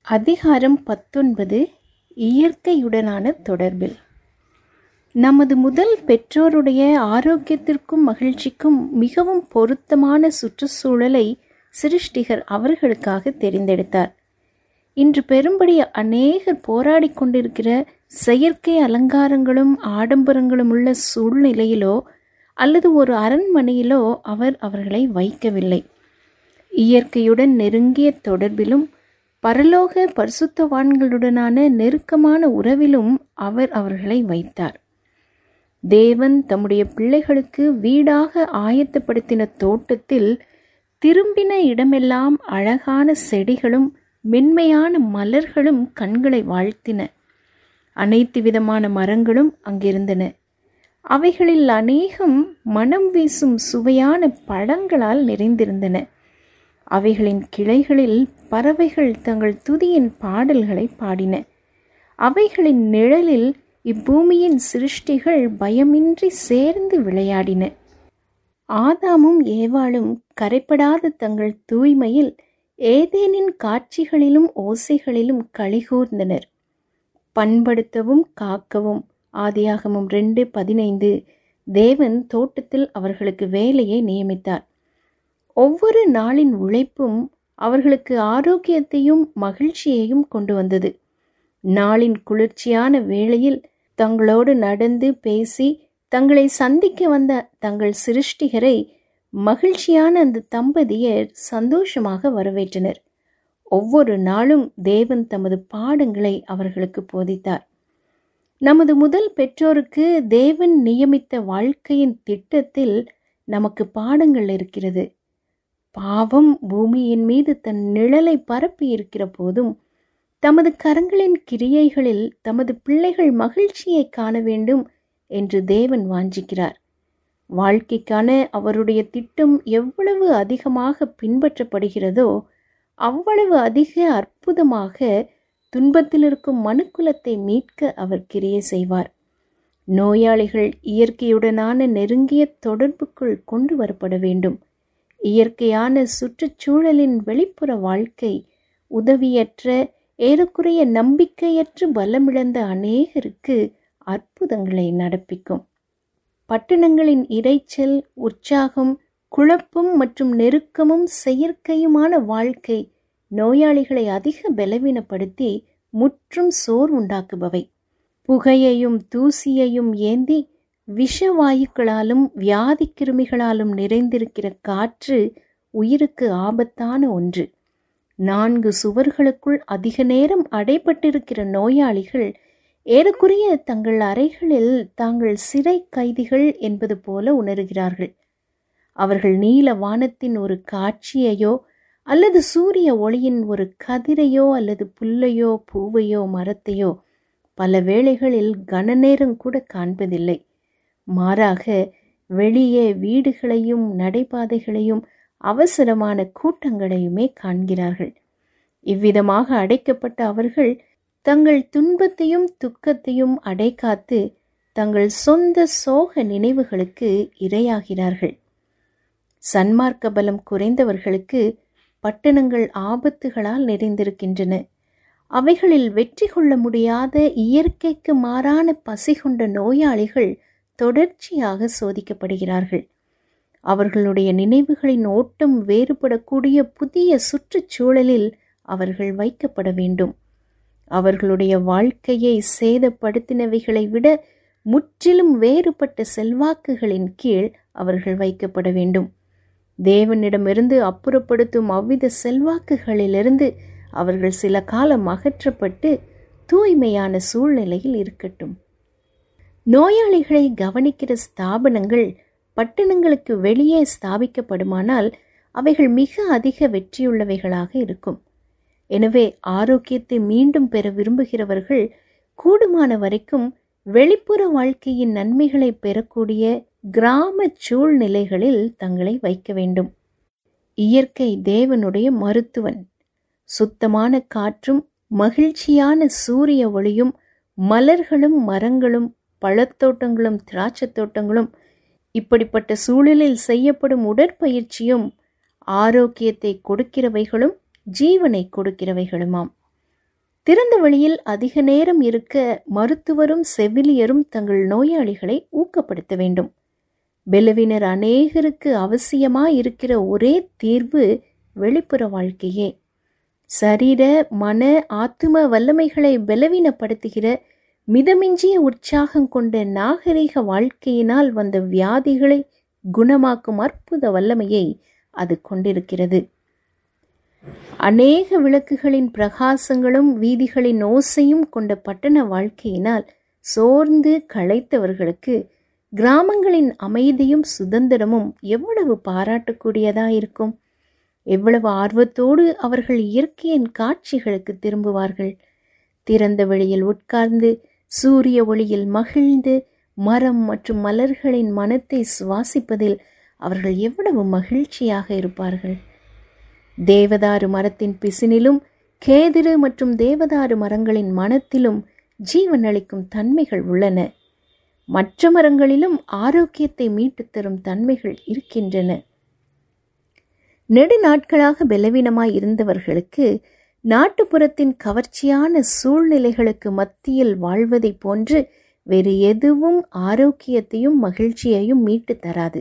அதிகாரம் பத்தொன்பது இயற்கையுடனான தொடர்பில் நமது முதல் பெற்றோருடைய ஆரோக்கியத்திற்கும் மகிழ்ச்சிக்கும் மிகவும் பொருத்தமான சுற்றுச்சூழலை சிருஷ்டிகர் அவர்களுக்காக தெரிந்தெடுத்தார் இன்று பெரும்படி அநேகர் போராடி கொண்டிருக்கிற செயற்கை அலங்காரங்களும் ஆடம்பரங்களும் உள்ள சூழ்நிலையிலோ அல்லது ஒரு அரண்மனையிலோ அவர் அவர்களை வைக்கவில்லை இயற்கையுடன் நெருங்கிய தொடர்பிலும் பரலோக பரிசுத்தவான்களுடனான நெருக்கமான உறவிலும் அவர் அவர்களை வைத்தார் தேவன் தம்முடைய பிள்ளைகளுக்கு வீடாக ஆயத்தப்படுத்தின தோட்டத்தில் திரும்பின இடமெல்லாம் அழகான செடிகளும் மென்மையான மலர்களும் கண்களை வாழ்த்தின அனைத்து விதமான மரங்களும் அங்கிருந்தன அவைகளில் அநேகம் மனம் வீசும் சுவையான பழங்களால் நிறைந்திருந்தன அவைகளின் கிளைகளில் பறவைகள் தங்கள் துதியின் பாடல்களை பாடின அவைகளின் நிழலில் இப்பூமியின் சிருஷ்டிகள் பயமின்றி சேர்ந்து விளையாடின ஆதாமும் ஏவாளும் கரைப்படாத தங்கள் தூய்மையில் ஏதேனின் காட்சிகளிலும் ஓசைகளிலும் கழிகூர்ந்தனர் பண்படுத்தவும் காக்கவும் ஆதியாகமும் ரெண்டு பதினைந்து தேவன் தோட்டத்தில் அவர்களுக்கு வேலையை நியமித்தார் ஒவ்வொரு நாளின் உழைப்பும் அவர்களுக்கு ஆரோக்கியத்தையும் மகிழ்ச்சியையும் கொண்டு வந்தது நாளின் குளிர்ச்சியான வேளையில் தங்களோடு நடந்து பேசி தங்களை சந்திக்க வந்த தங்கள் சிருஷ்டிகரை மகிழ்ச்சியான அந்த தம்பதியர் சந்தோஷமாக வரவேற்றனர் ஒவ்வொரு நாளும் தேவன் தமது பாடங்களை அவர்களுக்கு போதித்தார் நமது முதல் பெற்றோருக்கு தேவன் நியமித்த வாழ்க்கையின் திட்டத்தில் நமக்கு பாடங்கள் இருக்கிறது பாவம் பூமியின் மீது தன் நிழலை பரப்பி இருக்கிற போதும் தமது கரங்களின் கிரியைகளில் தமது பிள்ளைகள் மகிழ்ச்சியை காண வேண்டும் என்று தேவன் வாஞ்சிக்கிறார் வாழ்க்கைக்கான அவருடைய திட்டம் எவ்வளவு அதிகமாக பின்பற்றப்படுகிறதோ அவ்வளவு அதிக அற்புதமாக துன்பத்தில் இருக்கும் மனுக்குலத்தை மீட்க அவர் கிரியை செய்வார் நோயாளிகள் இயற்கையுடனான நெருங்கிய தொடர்புக்குள் கொண்டு வரப்பட வேண்டும் இயற்கையான சுற்றுச்சூழலின் வெளிப்புற வாழ்க்கை உதவியற்ற ஏறக்குறைய நம்பிக்கையற்று பலமிழந்த அநேகருக்கு அற்புதங்களை நடப்பிக்கும் பட்டணங்களின் இரைச்சல் உற்சாகம் குழப்பம் மற்றும் நெருக்கமும் செயற்கையுமான வாழ்க்கை நோயாளிகளை அதிக பலவீனப்படுத்தி முற்றும் சோர் உண்டாக்குபவை புகையையும் தூசியையும் ஏந்தி விஷவாயுக்களாலும் வியாதி கிருமிகளாலும் நிறைந்திருக்கிற காற்று உயிருக்கு ஆபத்தான ஒன்று நான்கு சுவர்களுக்குள் அதிக நேரம் அடைபட்டிருக்கிற நோயாளிகள் ஏறக்குறைய தங்கள் அறைகளில் தாங்கள் சிறை கைதிகள் என்பது போல உணர்கிறார்கள் அவர்கள் நீல வானத்தின் ஒரு காட்சியையோ அல்லது சூரிய ஒளியின் ஒரு கதிரையோ அல்லது புல்லையோ பூவையோ மரத்தையோ பல வேளைகளில் கனநேரம் கூட காண்பதில்லை மாறாக வெளியே வீடுகளையும் நடைபாதைகளையும் அவசரமான கூட்டங்களையுமே காண்கிறார்கள் இவ்விதமாக அடைக்கப்பட்ட அவர்கள் தங்கள் துன்பத்தையும் துக்கத்தையும் அடைக்காத்து தங்கள் சொந்த சோக நினைவுகளுக்கு இரையாகிறார்கள் சன்மார்க்க பலம் குறைந்தவர்களுக்கு பட்டணங்கள் ஆபத்துகளால் நிறைந்திருக்கின்றன அவைகளில் வெற்றி கொள்ள முடியாத இயற்கைக்கு மாறான பசி கொண்ட நோயாளிகள் தொடர்ச்சியாக சோதிக்கப்படுகிறார்கள் அவர்களுடைய நினைவுகளின் ஓட்டம் வேறுபடக்கூடிய புதிய சுற்றுச்சூழலில் அவர்கள் வைக்கப்பட வேண்டும் அவர்களுடைய வாழ்க்கையை சேதப்படுத்தினவைகளை விட முற்றிலும் வேறுபட்ட செல்வாக்குகளின் கீழ் அவர்கள் வைக்கப்பட வேண்டும் தேவனிடமிருந்து அப்புறப்படுத்தும் அவ்வித செல்வாக்குகளிலிருந்து அவர்கள் சில காலம் அகற்றப்பட்டு தூய்மையான சூழ்நிலையில் இருக்கட்டும் நோயாளிகளை கவனிக்கிற ஸ்தாபனங்கள் பட்டணங்களுக்கு வெளியே ஸ்தாபிக்கப்படுமானால் அவைகள் மிக அதிக வெற்றியுள்ளவைகளாக இருக்கும் எனவே ஆரோக்கியத்தை மீண்டும் பெற விரும்புகிறவர்கள் கூடுமான வரைக்கும் வெளிப்புற வாழ்க்கையின் நன்மைகளை பெறக்கூடிய கிராம சூழ்நிலைகளில் தங்களை வைக்க வேண்டும் இயற்கை தேவனுடைய மருத்துவன் சுத்தமான காற்றும் மகிழ்ச்சியான சூரிய ஒளியும் மலர்களும் மரங்களும் பழத்தோட்டங்களும் திராட்சை தோட்டங்களும் இப்படிப்பட்ட சூழலில் செய்யப்படும் உடற்பயிற்சியும் ஆரோக்கியத்தை கொடுக்கிறவைகளும் ஜீவனை கொடுக்கிறவைகளுமாம் திறந்த வெளியில் அதிக நேரம் இருக்க மருத்துவரும் செவிலியரும் தங்கள் நோயாளிகளை ஊக்கப்படுத்த வேண்டும் பெலவினர் அநேகருக்கு அவசியமாய் இருக்கிற ஒரே தீர்வு வெளிப்புற வாழ்க்கையே சரீர மன ஆத்தும வல்லமைகளை பலவீனப்படுத்துகிற மிதமிஞ்சிய உற்சாகம் கொண்ட நாகரிக வாழ்க்கையினால் வந்த வியாதிகளை குணமாக்கும் அற்புத வல்லமையை அது கொண்டிருக்கிறது அநேக விளக்குகளின் பிரகாசங்களும் வீதிகளின் ஓசையும் கொண்ட பட்டண வாழ்க்கையினால் சோர்ந்து களைத்தவர்களுக்கு கிராமங்களின் அமைதியும் சுதந்திரமும் எவ்வளவு பாராட்டக்கூடியதாயிருக்கும் எவ்வளவு ஆர்வத்தோடு அவர்கள் இயற்கையின் காட்சிகளுக்கு திரும்புவார்கள் திறந்த வெளியில் உட்கார்ந்து சூரிய ஒளியில் மகிழ்ந்து மரம் மற்றும் மலர்களின் மனத்தை சுவாசிப்பதில் அவர்கள் எவ்வளவு மகிழ்ச்சியாக இருப்பார்கள் தேவதாரு மரத்தின் பிசினிலும் கேதிரு மற்றும் தேவதாரு மரங்களின் மனத்திலும் ஜீவனளிக்கும் தன்மைகள் உள்ளன மற்ற மரங்களிலும் ஆரோக்கியத்தை மீட்டுத் தரும் தன்மைகள் இருக்கின்றன நெடு நாட்களாக பலவீனமாய் இருந்தவர்களுக்கு நாட்டுப்புறத்தின் கவர்ச்சியான சூழ்நிலைகளுக்கு மத்தியில் வாழ்வதைப் போன்று வேறு எதுவும் ஆரோக்கியத்தையும் மகிழ்ச்சியையும் மீட்டு தராது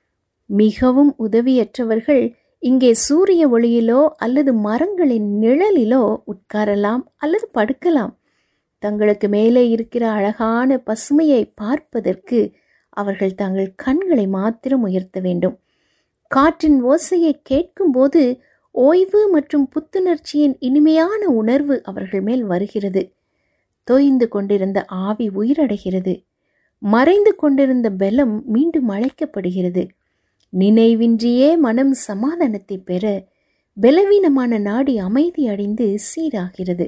மிகவும் உதவியற்றவர்கள் இங்கே சூரிய ஒளியிலோ அல்லது மரங்களின் நிழலிலோ உட்காரலாம் அல்லது படுக்கலாம் தங்களுக்கு மேலே இருக்கிற அழகான பசுமையை பார்ப்பதற்கு அவர்கள் தங்கள் கண்களை மாத்திரம் உயர்த்த வேண்டும் காற்றின் ஓசையை கேட்கும்போது ஓய்வு மற்றும் புத்துணர்ச்சியின் இனிமையான உணர்வு அவர்கள் மேல் வருகிறது தோய்ந்து கொண்டிருந்த ஆவி உயிரடைகிறது மறைந்து கொண்டிருந்த பலம் மீண்டும் அழைக்கப்படுகிறது நினைவின்றியே மனம் சமாதானத்தை பெற பலவீனமான நாடி அமைதி அடைந்து சீராகிறது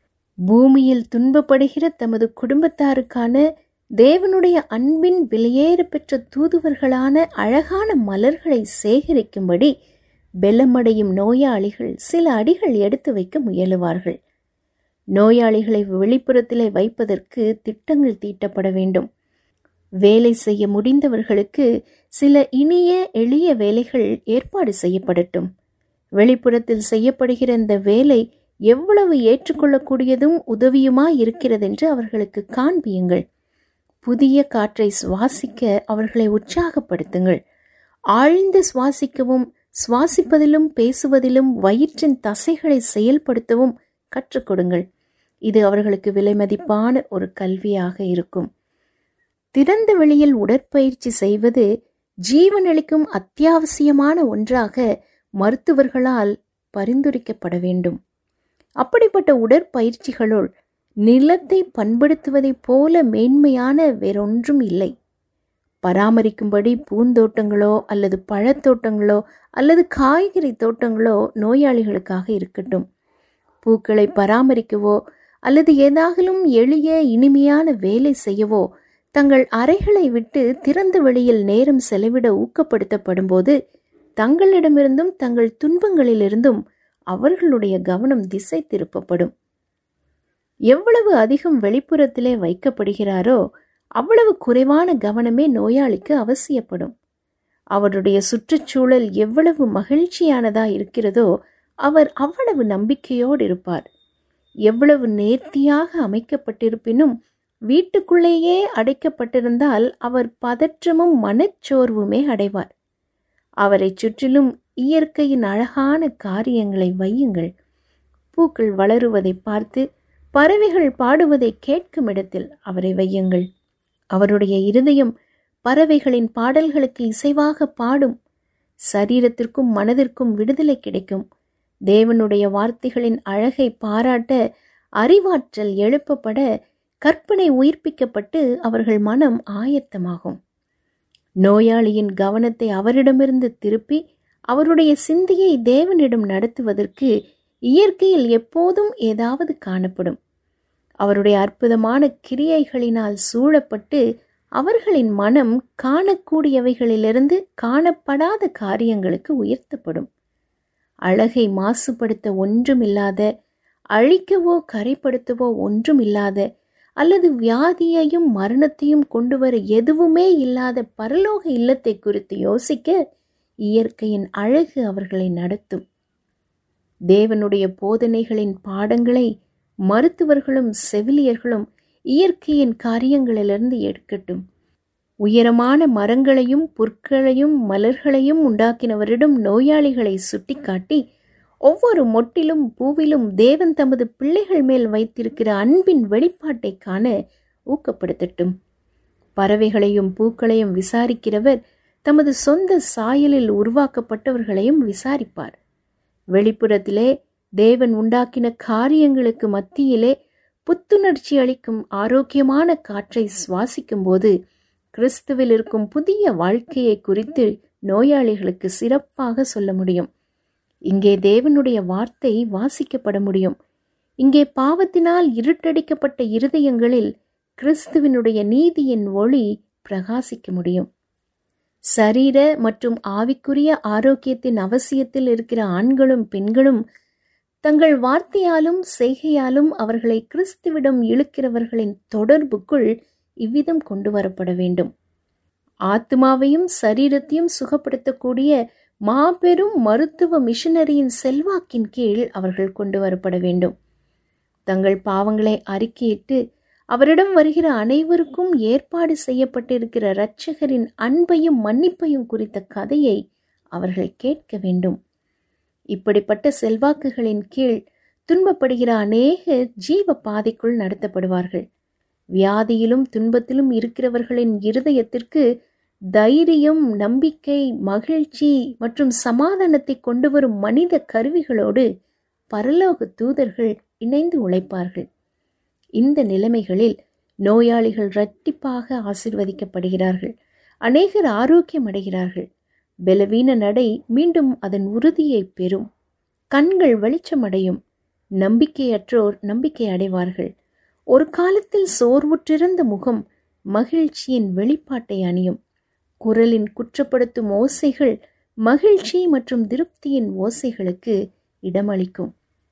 பூமியில் துன்பப்படுகிற தமது குடும்பத்தாருக்கான தேவனுடைய அன்பின் விலையேற பெற்ற தூதுவர்களான அழகான மலர்களை சேகரிக்கும்படி பெலமடையும் நோயாளிகள் சில அடிகள் எடுத்து வைக்க முயலுவார்கள் நோயாளிகளை வெளிப்புறத்திலே வைப்பதற்கு திட்டங்கள் தீட்டப்பட வேண்டும் வேலை செய்ய முடிந்தவர்களுக்கு சில இனிய எளிய வேலைகள் ஏற்பாடு செய்யப்படட்டும் வெளிப்புறத்தில் செய்யப்படுகிற இந்த வேலை எவ்வளவு ஏற்றுக்கொள்ளக்கூடியதும் உதவியுமாய் இருக்கிறதென்று அவர்களுக்கு காண்பியுங்கள் புதிய காற்றை சுவாசிக்க அவர்களை உற்சாகப்படுத்துங்கள் ஆழ்ந்து சுவாசிக்கவும் சுவாசிப்பதிலும் பேசுவதிலும் வயிற்றின் தசைகளை செயல்படுத்தவும் கற்றுக் கொடுங்கள் இது அவர்களுக்கு விலைமதிப்பான ஒரு கல்வியாக இருக்கும் திறந்த வெளியில் உடற்பயிற்சி செய்வது ஜீவனளிக்கும் அத்தியாவசியமான ஒன்றாக மருத்துவர்களால் பரிந்துரைக்கப்பட வேண்டும் அப்படிப்பட்ட உடற்பயிற்சிகளுள் நிலத்தை பண்படுத்துவதைப் போல மேன்மையான வேறொன்றும் இல்லை பராமரிக்கும்படி பூந்தோட்டங்களோ அல்லது பழத்தோட்டங்களோ அல்லது காய்கறி தோட்டங்களோ நோயாளிகளுக்காக இருக்கட்டும் பூக்களை பராமரிக்கவோ அல்லது ஏதாகிலும் எளிய இனிமையான வேலை செய்யவோ தங்கள் அறைகளை விட்டு திறந்த வெளியில் நேரம் செலவிட ஊக்கப்படுத்தப்படும் போது தங்களிடமிருந்தும் தங்கள் துன்பங்களிலிருந்தும் அவர்களுடைய கவனம் திசை திருப்பப்படும் எவ்வளவு அதிகம் வெளிப்புறத்திலே வைக்கப்படுகிறாரோ அவ்வளவு குறைவான கவனமே நோயாளிக்கு அவசியப்படும் அவருடைய சுற்றுச்சூழல் எவ்வளவு மகிழ்ச்சியானதா இருக்கிறதோ அவர் அவ்வளவு நம்பிக்கையோடு இருப்பார் எவ்வளவு நேர்த்தியாக அமைக்கப்பட்டிருப்பினும் வீட்டுக்குள்ளேயே அடைக்கப்பட்டிருந்தால் அவர் பதற்றமும் மனச்சோர்வுமே அடைவார் அவரை சுற்றிலும் இயற்கையின் அழகான காரியங்களை வையுங்கள் பூக்கள் வளருவதை பார்த்து பறவைகள் பாடுவதை கேட்கும் இடத்தில் அவரை வையுங்கள் அவருடைய இருதயம் பறவைகளின் பாடல்களுக்கு இசைவாக பாடும் சரீரத்திற்கும் மனதிற்கும் விடுதலை கிடைக்கும் தேவனுடைய வார்த்தைகளின் அழகை பாராட்ட அறிவாற்றல் எழுப்பப்பட கற்பனை உயிர்ப்பிக்கப்பட்டு அவர்கள் மனம் ஆயத்தமாகும் நோயாளியின் கவனத்தை அவரிடமிருந்து திருப்பி அவருடைய சிந்தையை தேவனிடம் நடத்துவதற்கு இயற்கையில் எப்போதும் ஏதாவது காணப்படும் அவருடைய அற்புதமான கிரியைகளினால் சூழப்பட்டு அவர்களின் மனம் காணக்கூடியவைகளிலிருந்து காணப்படாத காரியங்களுக்கு உயர்த்தப்படும் அழகை மாசுபடுத்த ஒன்றுமில்லாத அழிக்கவோ கரைப்படுத்தவோ ஒன்றுமில்லாத அல்லது வியாதியையும் மரணத்தையும் கொண்டு வர எதுவுமே இல்லாத பரலோக இல்லத்தை குறித்து யோசிக்க இயற்கையின் அழகு அவர்களை நடத்தும் தேவனுடைய போதனைகளின் பாடங்களை மருத்துவர்களும் செவிலியர்களும் இயற்கையின் காரியங்களிலிருந்து எடுக்கட்டும் உயரமான மரங்களையும் புற்களையும் மலர்களையும் உண்டாக்கினவரிடம் நோயாளிகளை சுட்டிக்காட்டி ஒவ்வொரு மொட்டிலும் பூவிலும் தேவன் தமது பிள்ளைகள் மேல் வைத்திருக்கிற அன்பின் வெளிப்பாட்டை காண ஊக்கப்படுத்தட்டும் பறவைகளையும் பூக்களையும் விசாரிக்கிறவர் தமது சொந்த சாயலில் உருவாக்கப்பட்டவர்களையும் விசாரிப்பார் வெளிப்புறத்திலே தேவன் உண்டாக்கின காரியங்களுக்கு மத்தியிலே புத்துணர்ச்சி அளிக்கும் ஆரோக்கியமான காற்றை சுவாசிக்கும் போது கிறிஸ்துவில் இருக்கும் புதிய வாழ்க்கையை குறித்து நோயாளிகளுக்கு சிறப்பாக சொல்ல முடியும் இங்கே தேவனுடைய வார்த்தை வாசிக்கப்பட முடியும் இங்கே பாவத்தினால் இருட்டடிக்கப்பட்ட இருதயங்களில் கிறிஸ்துவினுடைய நீதியின் ஒளி பிரகாசிக்க முடியும் சரீர மற்றும் ஆவிக்குரிய ஆரோக்கியத்தின் அவசியத்தில் இருக்கிற ஆண்களும் பெண்களும் தங்கள் வார்த்தையாலும் செய்கையாலும் அவர்களை கிறிஸ்துவிடம் இழுக்கிறவர்களின் தொடர்புக்குள் இவ்விதம் கொண்டு வரப்பட வேண்டும் ஆத்மாவையும் சரீரத்தையும் சுகப்படுத்தக்கூடிய மாபெரும் மருத்துவ மிஷனரியின் செல்வாக்கின் கீழ் அவர்கள் கொண்டு வரப்பட வேண்டும் தங்கள் பாவங்களை அறிக்கையிட்டு அவரிடம் வருகிற அனைவருக்கும் ஏற்பாடு செய்யப்பட்டிருக்கிற இரட்சகரின் அன்பையும் மன்னிப்பையும் குறித்த கதையை அவர்கள் கேட்க வேண்டும் இப்படிப்பட்ட செல்வாக்குகளின் கீழ் துன்பப்படுகிற அநேக ஜீவ பாதைக்குள் நடத்தப்படுவார்கள் வியாதியிலும் துன்பத்திலும் இருக்கிறவர்களின் இருதயத்திற்கு தைரியம் நம்பிக்கை மகிழ்ச்சி மற்றும் சமாதானத்தை கொண்டு வரும் மனித கருவிகளோடு பரலோக தூதர்கள் இணைந்து உழைப்பார்கள் இந்த நிலைமைகளில் நோயாளிகள் இரட்டிப்பாக ஆசிர்வதிக்கப்படுகிறார்கள் அநேகர் ஆரோக்கியம் அடைகிறார்கள் பலவீன நடை மீண்டும் அதன் உறுதியை பெறும் கண்கள் வெளிச்சமடையும் நம்பிக்கையற்றோர் நம்பிக்கை அடைவார்கள் ஒரு காலத்தில் சோர்வுற்றிருந்த முகம் மகிழ்ச்சியின் வெளிப்பாட்டை அணியும் குரலின் குற்றப்படுத்தும் ஓசைகள் மகிழ்ச்சி மற்றும் திருப்தியின் ஓசைகளுக்கு இடமளிக்கும்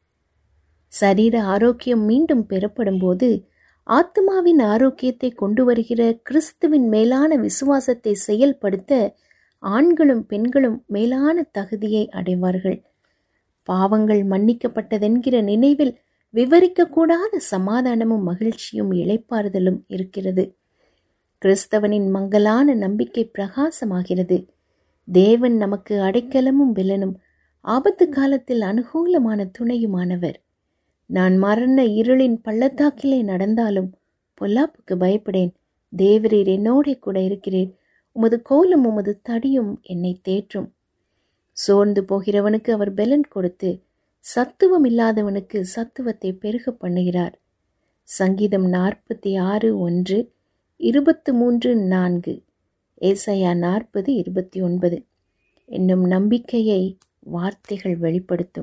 சரீர ஆரோக்கியம் மீண்டும் பெறப்படும் போது ஆத்மாவின் ஆரோக்கியத்தை கொண்டு வருகிற கிறிஸ்துவின் மேலான விசுவாசத்தை செயல்படுத்த ஆண்களும் பெண்களும் மேலான தகுதியை அடைவார்கள் பாவங்கள் மன்னிக்கப்பட்டதென்கிற நினைவில் விவரிக்கக்கூடாத சமாதானமும் மகிழ்ச்சியும் இளைப்பாறுதலும் இருக்கிறது கிறிஸ்தவனின் மங்கலான நம்பிக்கை பிரகாசமாகிறது தேவன் நமக்கு அடைக்கலமும் வில்லனும் ஆபத்து காலத்தில் அனுகூலமான துணையுமானவர் நான் மரண இருளின் பள்ளத்தாக்கிலே நடந்தாலும் பொல்லாப்புக்கு பயப்படேன் தேவரீர் என்னோட கூட இருக்கிறீர் உமது கோலும் உமது தடியும் என்னை தேற்றும் சோர்ந்து போகிறவனுக்கு அவர் பெலன் கொடுத்து சத்துவம் இல்லாதவனுக்கு சத்துவத்தை பெருக பண்ணுகிறார் சங்கீதம் நாற்பத்தி ஆறு ஒன்று இருபத்து மூன்று நான்கு ஏசையா நாற்பது இருபத்தி ஒன்பது என்னும் நம்பிக்கையை வார்த்தைகள் வெளிப்படுத்தும்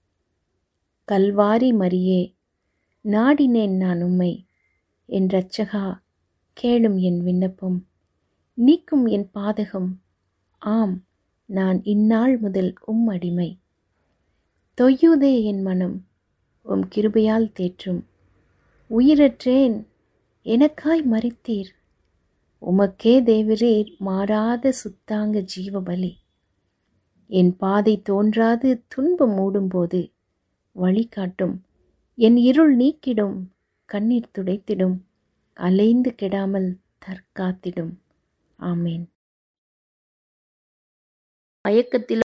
கல்வாரி மரியே நாடினேன் நான் உம்மை என் ரட்சகா கேளும் என் விண்ணப்பம் நீக்கும் என் பாதகம் ஆம் நான் இந்நாள் முதல் உம் அடிமை தொய்யுதே என் மனம் உம் கிருபையால் தேற்றும் உயிரற்றேன் எனக்காய் மறித்தீர் உமக்கே தேவரீர் மாறாத சுத்தாங்க ஜீவபலி என் பாதை தோன்றாது துன்பம் மூடும்போது வழிகாட்டும் என் இருள் நீக்கிடும் கண்ணீர் துடைத்திடும் அலைந்து கெடாமல் தற்காத்திடும் ஆமேன் மயக்கத்தில்